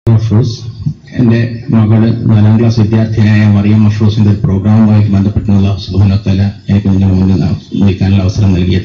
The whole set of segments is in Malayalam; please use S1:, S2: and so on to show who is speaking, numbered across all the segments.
S1: മഫ്രൂസ് എൻ്റെ മകള് നാലാം ക്ലാസ് വിദ്യാർത്ഥിനിയായ മറിയം മഫ്രൂസിന്റെ ഒരു പ്രോഗ്രാമുമായി ബന്ധപ്പെട്ടുള്ള സുബാനത്തല എനിക്ക് നിങ്ങളുടെ മുന്നിൽ നിൽക്കാനുള്ള അവസരം നൽകിയത്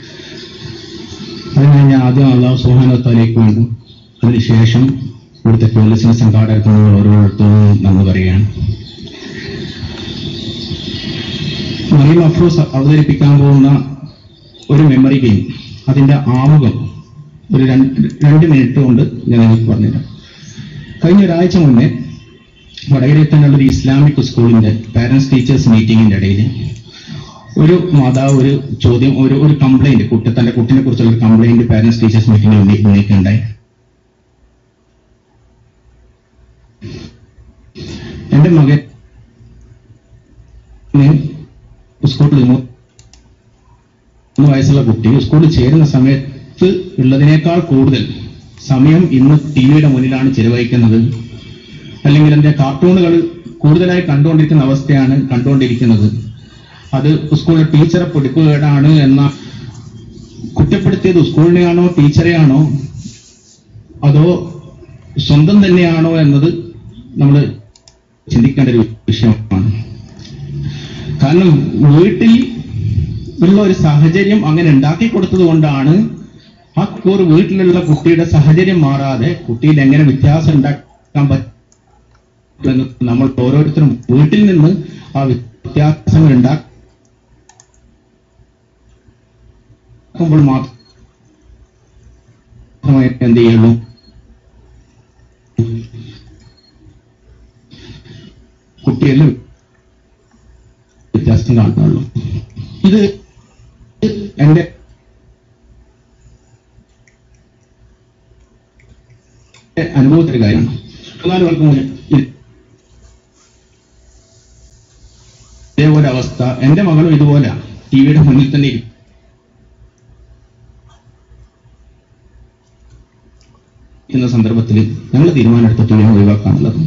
S1: അതിന് ഞാൻ ആദ്യം അള്ളാഹു സുബാനത്തലേക്ക് വേണ്ടും അതിനുശേഷം ഇവിടുത്തെ പോലീസിന് സംഘാടകർക്ക് ഓരോരുത്തരും നമ്മൾ പറയുകയാണ് മറിയം മഫ്രൂസ് അവതരിപ്പിക്കാൻ പോകുന്ന ഒരു മെമ്മറി ഗെയിം അതിന്റെ ആമുഖം ഒരു രണ്ട് രണ്ട് മിനിറ്റ് കൊണ്ട് ഞാൻ നിങ്ങൾക്ക് പറഞ്ഞുതരാം കഴിഞ്ഞ ഒരാഴ്ച മുന്നേ വടകരയിൽ തന്നെയുള്ള ഒരു ഇസ്ലാമിക് സ്കൂളിന്റെ പാരന്റ്സ് ടീച്ചേഴ്സ് മീറ്റിംഗിന്റെ ഇടയിൽ ഒരു മാതാവ് ഒരു ചോദ്യം ഒരു ഒരു കംപ്ലൈന്റ് കുട്ടി തന്റെ കുട്ടിനെ കുറിച്ചുള്ള ഒരു കംപ്ലൈന്റ് പാരന്റ്സ് ടീച്ചേഴ്സ് മീറ്റിംഗിൽ ഉന്നയിക്കുകയുണ്ടായി എന്റെ മകൻ സ്കൂളിൽ മൂന്ന് വയസ്സുള്ള കുട്ടി സ്കൂളിൽ ചേരുന്ന സമയത്ത് ഉള്ളതിനേക്കാൾ കൂടുതൽ സമയം ഇന്ന് ടി വിയുടെ മുന്നിലാണ് ചിലവഴിക്കുന്നത് അല്ലെങ്കിൽ എന്റെ കാർട്ടൂണുകൾ കൂടുതലായി കണ്ടുകൊണ്ടിരിക്കുന്ന അവസ്ഥയാണ് കണ്ടുകൊണ്ടിരിക്കുന്നത് അത് സ്കൂളിലെ ടീച്ചറെ പൊടിക്കുകേടാണ് എന്ന കുറ്റപ്പെടുത്തിയത് സ്കൂളിനെയാണോ ടീച്ചറെയാണോ അതോ സ്വന്തം തന്നെയാണോ എന്നത് നമ്മൾ ചിന്തിക്കേണ്ട ഒരു വിഷയമാണ് കാരണം വീട്ടിൽ ഉള്ള ഒരു സാഹചര്യം അങ്ങനെ ഉണ്ടാക്കി കൊടുത്തത് കൊണ്ടാണ് ആ ഒരു വീട്ടിലുള്ള കുട്ടിയുടെ സാഹചര്യം മാറാതെ കുട്ടിയിൽ എങ്ങനെ വ്യത്യാസം ഉണ്ടാക്കാൻ പറ്റുമെന്ന് നമ്മൾ ഓരോരുത്തരും വീട്ടിൽ നിന്ന് ആ വ്യത്യാസങ്ങൾ ഉണ്ടാക്കുമ്പോൾ മാത്രമേ എന്ത് ചെയ്യുള്ളൂ കുട്ടികളിൽ വ്യത്യാസം കാണുന്നുള്ളൂ ഇത് എന്റെ അനുഭവത്തിന്റെ കാര്യമാണ് മൂന്നാല് പേർക്ക് മുന്നേ ഇതേപോലെ അവസ്ഥ എന്റെ മകളും ഇതുപോലെ ടി വിയുടെ മുന്നിൽ തന്നെ ഇരിക്കും എന്ന സന്ദർഭത്തിൽ ഞങ്ങൾ തീരുമാനമെടുത്ത ടി വിനെ ഒഴിവാക്കാനുള്ളത്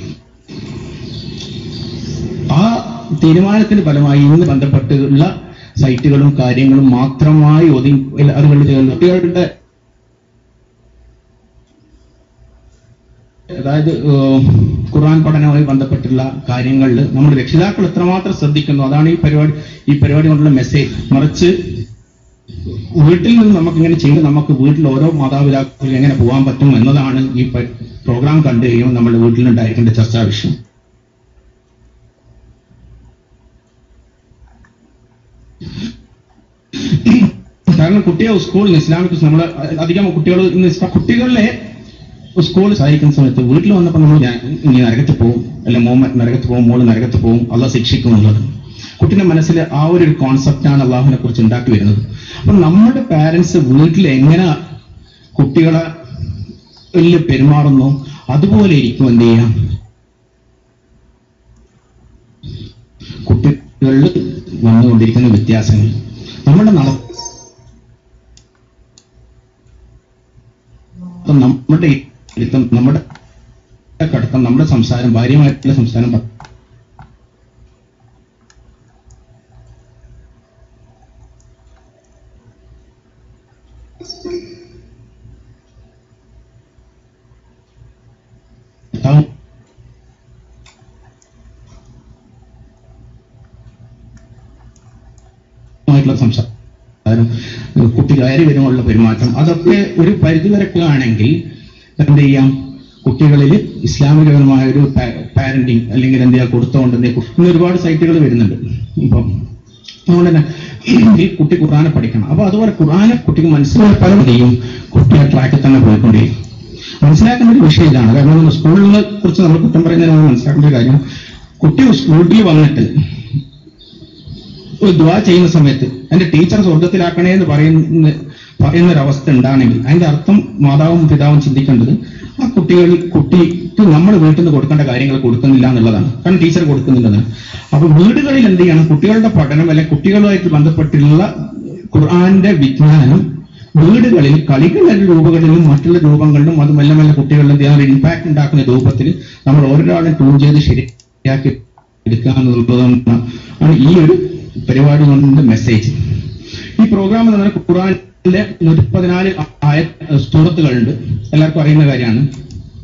S1: ആ തീരുമാനത്തിന് ഫലമായി ഇന്ന് ബന്ധപ്പെട്ടുള്ള സൈറ്റുകളും കാര്യങ്ങളും മാത്രമായി ഒതുങ്ങി അതുകൊണ്ട് കുട്ടികളുടെ അതായത് ഖുർആൻ പഠനവുമായി ബന്ധപ്പെട്ടുള്ള കാര്യങ്ങളിൽ നമ്മൾ രക്ഷിതാക്കൾ എത്രമാത്രം ശ്രദ്ധിക്കുന്നു അതാണ് ഈ പരിപാടി ഈ പരിപാടി കൊണ്ടുള്ള മെസ്സേജ് മറിച്ച് വീട്ടിൽ നിന്ന് നമുക്ക് ഇങ്ങനെ ചെയ്ത് നമുക്ക് വീട്ടിൽ ഓരോ മാതാപിതാക്കൾ എങ്ങനെ പോകാൻ പറ്റും എന്നതാണ് ഈ പ്രോഗ്രാം കണ്ടു കഴിയുമ്പോൾ നമ്മുടെ വീട്ടിലുണ്ടായിരിക്കേണ്ട ചർച്ചാ വിഷയം കാരണം കുട്ടികൾ സ്കൂളിൽ ഇസ്ലാമിക് നമ്മൾ അധികം കുട്ടികൾ ഇന്ന് കുട്ടികളിലെ സ്കൂളിൽ സഹായിക്കുന്ന സമയത്ത് വീട്ടിൽ വന്നപ്പോൾ നമ്മൾ ഇനി നരകത്ത് പോകും അല്ലെ മോമ നരകത്ത് പോകും മോള് നരകത്ത് പോകും അള്ളാഹ് ശിക്ഷിക്കും എന്നുള്ളത് കുട്ടിന്റെ മനസ്സിൽ ആ ഒരു കോൺസെപ്റ്റാണ് അള്ളാഹുവിനെ കുറിച്ച് ഉണ്ടാക്കി വരുന്നത് അപ്പൊ നമ്മുടെ പാരന്റ്സ് വീട്ടിൽ എങ്ങനെ കുട്ടികളെ വലിയ പെരുമാറുന്നു അതുപോലെ ഇരിക്കും എന്ത് ചെയ്യാം കുട്ടികളിൽ വന്നുകൊണ്ടിരിക്കുന്ന വ്യത്യാസങ്ങൾ നമ്മുടെ നട നമ്മുടെ ഇരുത്തം നമ്മുടെ കടത്തം നമ്മുടെ സംസാരം ഭാര്യമായിട്ടുള്ള സംസാരം സംസാരം കുട്ടി കയറി വരുമ്പോഴുള്ള പെരുമാറ്റം അതൊക്കെ ഒരു പരിധിവരക്ക് ആണെങ്കിൽ എന്ത് ചെയ്യാം കുട്ടികളിൽ ഇസ്ലാമികപരമായ ഒരു പാരന്റിങ് അല്ലെങ്കിൽ എന്ത് ചെയ്യാ കൊടുത്തോണ്ട് എന്ത് ഇന്ന് ഒരുപാട് സൈറ്റുകൾ വരുന്നുണ്ട് ഇപ്പം അതുകൊണ്ട് തന്നെ ഈ കുട്ടി ഖുർആനെ പഠിക്കണം അപ്പൊ അതുപോലെ ഖുർആനെ കുട്ടിക്ക് മനസ്സിലായ പല ചെയ്യും കുട്ടി ആ ട്രാക്കിൽ തന്നെ പോയിക്കൊണ്ടിരിക്കും മനസ്സിലാക്കേണ്ട ഒരു വിഷയം ഇതാണ് കാരണം നമ്മൾ സ്കൂളിനെ കുറിച്ച് നമ്മൾ കുറ്റം പറയുന്നതിന് മനസ്സിലാക്കേണ്ട ഒരു കാര്യം കുട്ടി സ്കൂളിൽ വന്നിട്ട് ഒരു ദ്വാ ചെയ്യുന്ന സമയത്ത് എന്റെ ടീച്ചർ സ്വർഗത്തിലാക്കണേ എന്ന് പറയുന്ന പറയുന്ന ഒരു അവസ്ഥ ഉണ്ടാണെങ്കിൽ അതിന്റെ അർത്ഥം മാതാവും പിതാവും ചിന്തിക്കേണ്ടത് ആ കുട്ടികൾ കുട്ടിക്ക് നമ്മൾ വീട്ടിൽ നിന്ന് കൊടുക്കേണ്ട കാര്യങ്ങൾ കൊടുക്കുന്നില്ല എന്നുള്ളതാണ് കാരണം ടീച്ചർ കൊടുക്കുന്നില്ലെന്ന് അപ്പൊ വീടുകളിൽ എന്ത് ചെയ്യണം കുട്ടികളുടെ പഠനം അല്ലെങ്കിൽ കുട്ടികളുമായിട്ട് ബന്ധപ്പെട്ടുള്ള ഖുർആന്റെ വിജ്ഞാനം വീടുകളിൽ കളികളുടെ രൂപങ്ങളിലും മറ്റുള്ള രൂപങ്ങളിലും അത് മെല്ലെ മെല്ലെ കുട്ടികളിൽ എന്ത് ചെയ്യാൻ ഇമ്പാക്ട് ഉണ്ടാക്കുന്ന രൂപത്തിൽ നമ്മൾ ഓരോരാളും ട്യൂൺ ചെയ്ത് ശരിയാക്കി എടുക്കുക എന്നുള്ളതാണ് ആണ് ഈ ഒരു പരിപാടി കൊണ്ട് മെസ്സേജ് ഈ പ്രോഗ്രാം എന്ന് പറഞ്ഞാൽ ഖുറാനിലെ നൂറ്റി പതിനാല് ആയ സൂറത്തുകളുണ്ട് എല്ലാവർക്കും അറിയുന്ന കാര്യമാണ്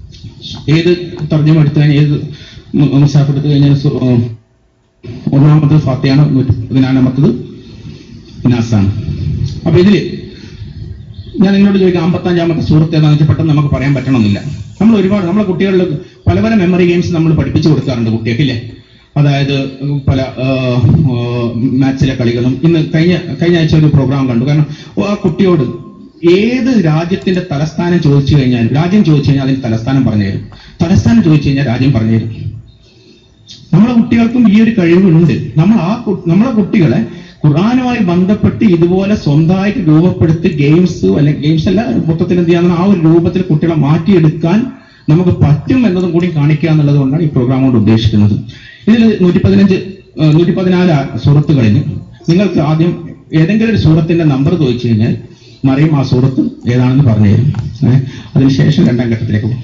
S1: ഏത് തർജ്ജമ എടുത്തു കഴിഞ്ഞാൽ ഏത് മു- മുസാഫ് എടുത്തു കഴിഞ്ഞാൽ സു- ആ, ഒന്നാമത് ഫാത്തിയാണ് നൂറ്റി പതിനാലാമത്തത് നാസാണ് അപ്പൊ ഇതില് ഞാൻ നിങ്ങളോട് ചോദിക്കാം അമ്പത്തഞ്ചാമത്തെ സുഹൃത്ത് ഏതാണെന്ന് വെച്ചാൽ പെട്ടെന്ന് നമുക്ക് പറയാൻ പറ്റണമെന്നില്ല നമ്മൾ ഒരുപാട് നമ്മളെ കുട്ടികളിൽ പല പല മെമ്മറി ഗെയിംസ് നമ്മൾ പഠിപ്പിച്ചു കൊടുക്കാറുണ്ട് കുട്ടികൾക്ക് ഇല്ലേ അതായത് പല മാത്സിലെ കളികളും ഇന്ന് കഴിഞ്ഞ കഴിഞ്ഞ ആഴ്ച ഒരു പ്രോഗ്രാം കണ്ടു കാരണം ആ കുട്ടിയോട് ഏത് രാജ്യത്തിന്റെ തലസ്ഥാനം ചോദിച്ചു കഴിഞ്ഞാൽ രാജ്യം ചോദിച്ചു കഴിഞ്ഞാൽ അതിന് തലസ്ഥാനം പറഞ്ഞു തരും തലസ്ഥാനം ചോദിച്ചു കഴിഞ്ഞാൽ രാജ്യം പറഞ്ഞു തരും നമ്മളെ കുട്ടികൾക്കും ഈ ഒരു കഴിവുണ്ട് നമ്മൾ ആ കു- നമ്മളെ കുട്ടികളെ ഖുർആനുമായി ബന്ധപ്പെട്ട് ഇതുപോലെ സ്വന്തമായിട്ട് രൂപപ്പെടുത്തി ഗെയിംസ് അല്ലെങ്കിൽ ഗെയിംസ് അല്ല മൊത്തത്തിൽ എന്ത് ചെയ്യാന്ന് ആ ഒരു രൂപത്തിൽ കുട്ടികളെ മാറ്റിയെടുക്കാൻ നമുക്ക് പറ്റും എന്നതും കൂടി കാണിക്കുക എന്നുള്ളത് കൊണ്ടാണ് ഈ പ്രോഗ്രാം കൊണ്ട് ഉദ്ദേശിക്കുന്നത് ഇതിൽ നൂറ്റി പതിനഞ്ച് നൂറ്റി പതിനാല് സുഹൃത്തുക്കളിൽ നിങ്ങൾക്ക് ആദ്യം ഏതെങ്കിലും ഒരു സൂറത്തിന്റെ നമ്പർ ചോദിച്ചു കഴിഞ്ഞാൽ മറിയും ആ സൂറത്ത് ഏതാണെന്ന് പറഞ്ഞു തരും ഏഹ് അതിനുശേഷം രണ്ടാം ഘട്ടത്തിലേക്ക് പോകും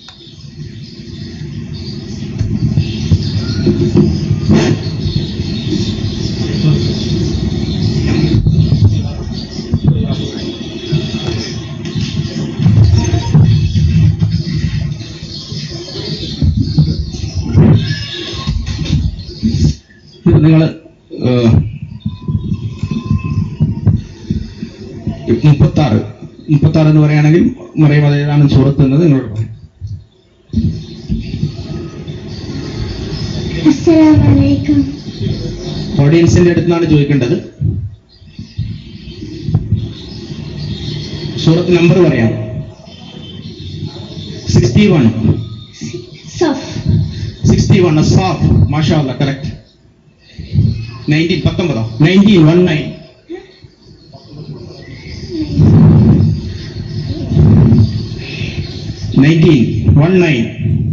S1: ഇത് നിങ്ങൾ മുപ്പത്തി ആറ് മുപ്പത്തി ആറ് എന്ന് പറയുകയാണെങ്കിൽ മറിയം അത് ഏതാണ് സുഹൃത്ത് എന്നത് നിങ്ങളോട് പറയാം
S2: അസ്സലാമലൈക്കും
S1: ഓഡിയൻസിന്റെ അടുത്ത് നിന്നാണ് ചോദിക്കേണ്ടത് സൂറത്ത് നമ്പർ പറയാം സിക്സ്റ്റി വൺ
S2: സഫ്
S1: സിക്സ്റ്റി വൺ സാഫ് മാഷാ അല്ല കറക്റ്റ് നയൻറ്റീൻ പത്തൊമ്പതോ nineteen one nine nineteen one nine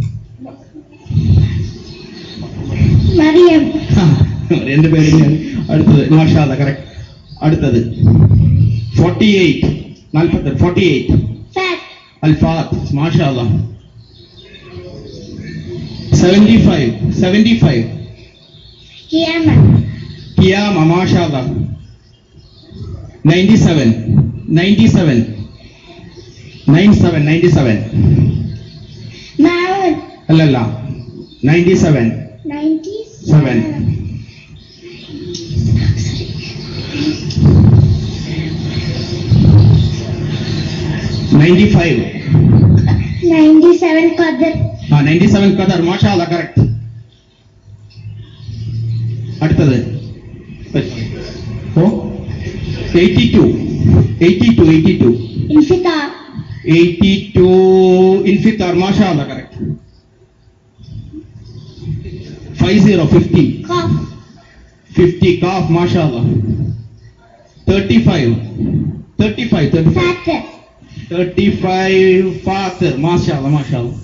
S2: മറിയം
S1: എന്റെ പേര് ഞാൻ അടുത്തത് മാഷാ അല്ല കറക്റ്റ് അടുത്തത് ഫോർട്ടി എയ്റ്റ് നാൽപ്പത്തെട്ട് ഫോർട്ടി എയ്റ്റ്
S2: ഫാറ്റ്
S1: അൽഫാത്ത് മാഷാ അല്ല സെവൻറ്റി ഫൈവ് സെവൻറ്റി ഫൈവ്
S2: കിയാമ
S1: കിയാമ മാഷാ അല്ല ninety seven ninety seven nine seven ninety seven
S2: മാവൻ
S1: അല്ലല്ല ninety seven
S2: ninety
S1: Seven. Ninety five
S2: ninety seven ഖദർ
S1: ആ നയൻറ്റി സെവൻ ഖദർ മാഷാ അല്ല കറക്റ്റ് അടുത്തത് ഓ eighty two eighty two eighty two
S2: ഇൻഫിത്താർ
S1: എയ്റ്റി ടു ഇൻഫിത്താർ മാഷാ അല്ല കറക്റ്റ് ഫൈവ് സീറോ ഫിഫ്റ്റി
S2: ഖാഫ്
S1: ഫിഫ്റ്റി കാഫ് മാഷാ അല്ല thirty five thirty five thirty five
S2: ഫാറ്റ്
S1: തേർട്ടി ഫൈവ് ഫാത്തർ മാഷാ അല്ല മാഷാ അല്ല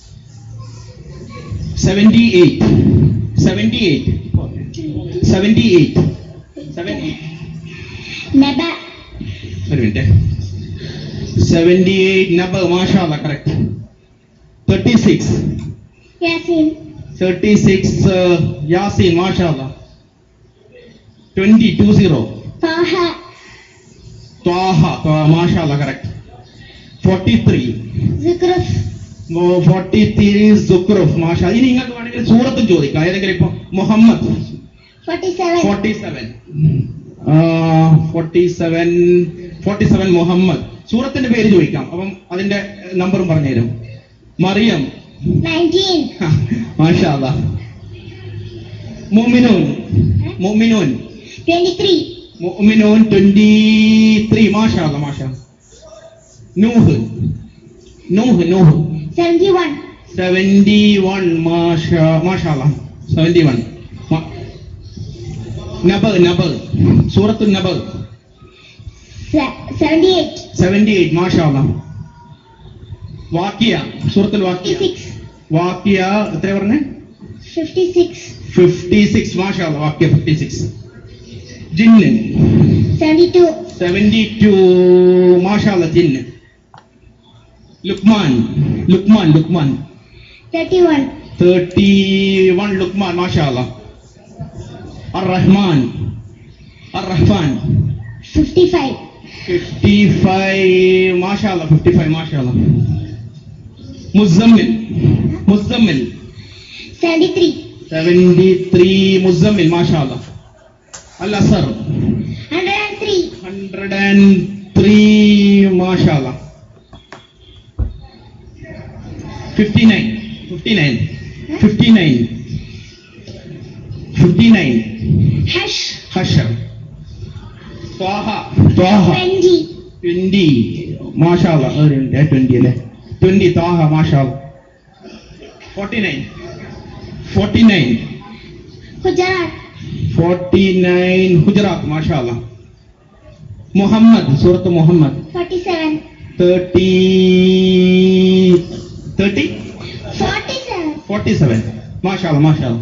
S1: seventy eight seventy eight seventy eight seventy
S2: നബ
S1: ഒരു മിനിറ്റ് സെവൻറ്റി എയ്റ്റ് നബ മാഷാ അല്ല കറക്റ്റ് തേർട്ടി സിക്സ്
S2: യാസീൻ
S1: തേർട്ടി സിക്സ് യാസീൻ മാഷാ അല്ല ട്വന്റി ടു സീറോ
S2: താഹ
S1: ത്വാഹ മാഷാ അല്ല കറക്റ്റ് ഫോർട്ടി ത്രീ
S2: സുക്രഫ്
S1: ഫോർട്ടി ത്രീ സുക്രുഫ് മാഷാ ഇനി നിങ്ങൾക്ക് വേണമെങ്കിൽ സൂറത്തും ചോദിക്കാം ഏതെങ്കിലും ഇപ്പൊ മുഹമ്മദ്
S2: forty seven
S1: forty seven forty seven forty seven മുഹമ്മദ് സൂറത്തിന്റെ പേര് ചോദിക്കാം അപ്പം അതിന്റെ നമ്പറും പറഞ്ഞുതരും മറിയം
S2: നയൻറ്റീൻ
S1: മാഷാ അല്ലാ മുഅ്മിനൂൻ മുഅ്മിനൂൻ
S2: ട്വന്റി ത്രീ
S1: മുഅ്മിനൂൻ ട്വന്റി ത്രീ മാഷാ അല്ലാ മാഷാ നൂഹ് നൂഹ് നൂഹ്
S2: സെവൻറ്റി വൺ
S1: സെവൻറ്റി വൺ മാഷാ മാഷാ അല്ലാ സെവൻറ്റി വൺ നബ നബ സൂറത്ത് നബ
S2: സെവൻറ്റി എയ്റ്റ്
S1: സെവൻറ്റി എയ്റ്റ് മാഷാ അല്ലാ വാക്കിയ സൂറത്തുൽ
S2: ഫിഫ്റ്റി
S1: വാക്കിയ
S2: സിക്സ്
S1: വാക്കിയ എത്ര പറഞ്ഞേ
S2: ഫിഫ്റ്റി സിക്സ്
S1: ഫിഫ്റ്റി സിക്സ് മാഷാ അല്ലാ വാക്കിയ ഫിഫ്റ്റി സിക്സ് ജിന്ന്
S2: സെവൻറ്റി ടു
S1: സെവൻറ്റി ടു മാഷാ അല്ലാ ജിന്ന് ലുക്മാൻ ലുക്മാൻ ലുക്മാൻ
S2: തേർട്ടി വൺ
S1: തേർട്ടി വൺ ലുക്മാൻ മാഷാ അല്ലാ അർ റഹ്മാൻ അർ റഹ്മാൻ
S2: ഫിഫ്റ്റി ഫൈവ്
S1: ഫിഫ്റ്റി ഫൈവ് മാഷാ അല്ലാ ഫിഫ്റ്റി ഫൈവ് മാഷാ അല്ലാ മുസമ്മിൽ മുസമ്മിൽ
S2: 73,
S1: സെവന്റി ത്രീ മുസമ്മിൽ മാഷാ അല്ല സർ
S2: 103,
S1: ഹൺഡ്രഡ് ആൻഡ് ത്രീ മാഷാ fifty nine fifty nine fifty nine fifty nine
S2: Hush,
S1: ഹഷർ ത്വാഹ ത്വാഹ
S2: 20,
S1: ട്വന്റി മാഷാള്ള ട്വന്റി അല്ലേ ട്വന്റി താഹ മാഷാള്ള forty nine forty nine
S2: Hujarat,
S1: forty nine ഗുജറാത്ത് മാഷാള്ള മുഹമ്മദ് സൂറത്ത് മുഹമ്മദ്
S2: 47,
S1: തേർട്ടി തേർട്ടി
S2: 47,
S1: ഫോർട്ടി സെവൻ മാഷാള്ള മാഷാള്ള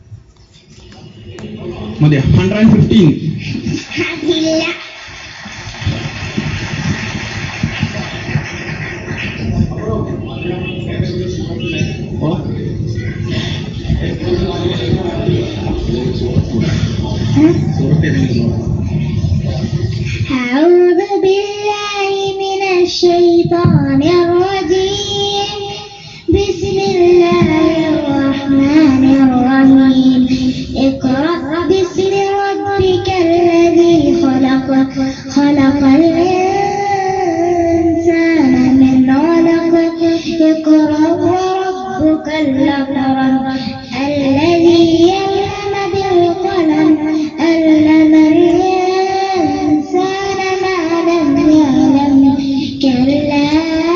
S1: മതി ഹൺഡ്രഡ് ആൻഡ് ഫിഫ്റ്റീൻ
S2: അതില്ല أعوذ بالله من الشيطان الرجيم بسم الله الرحمن الرحيم اقرأ باسم ربك الذي خلق خلق الإنسان من علق اقرأ وربك الأكرم الذي علم بالقلم علم الإنسان ما لم يعلم كلا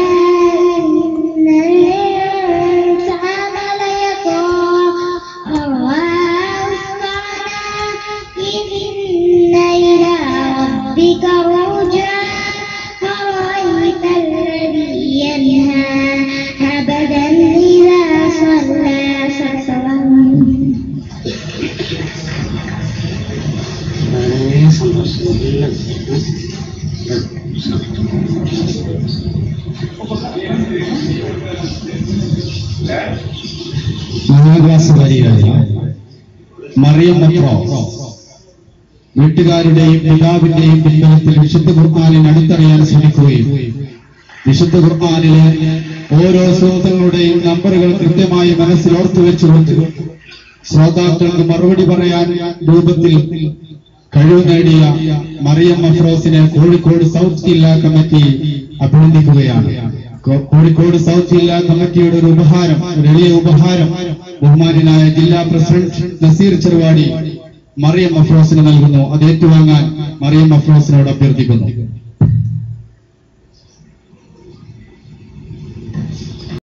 S2: إن الإنسان ليطغى أن رآه استغنى إن إلى ربك الرجعى أرأيت الذي ينهى أبدا إذا صلى سلام
S3: വളരെ സന്തോഷം നല്ല
S4: മഹാഗ്രാസകാരിയായ മറിയം മക്രോ വീട്ടുകാരുടെയും പിതാവിന്റെയും പിൻബലത്തിൽ വിശുദ്ധ ഖുർആാനിനെ അടുത്തറിയാൻ ശ്രമിക്കുകയും വിശുദ്ധ ഖുർആാനിലെ ഓരോ സൂക്തങ്ങളുടെയും നമ്പറുകൾ കൃത്യമായി മനസ്സിൽ ഓർത്തു വെച്ചുകൊണ്ട് ശ്രോതാക്കൾക്ക് മറുപടി പറയാൻ രൂപത്തിൽ കഴിവ് നേടിയ മറിയം മഫ്രോസിനെ കോഴിക്കോട് സൗത്ത് ജില്ലാ കമ്മിറ്റി അഭിനന്ദിക്കുകയാണ് കോ- കോഴിക്കോട് സൗത്ത് ജില്ലാ കമ്മിറ്റിയുടെ ഒരു ഉപഹാരം ഒരു എളിയ ഉപഹാരം ബഹുമാനായ ജില്ലാ പ്രസിഡന്റ് നസീർ ചെറുവാടി മറിയം മഫ്രോസിന് നൽകുന്നു അത് ഏറ്റുവാങ്ങാൻ മറിയം മഫ്രോസിനോട് അഭ്യർത്ഥിക്കുന്നു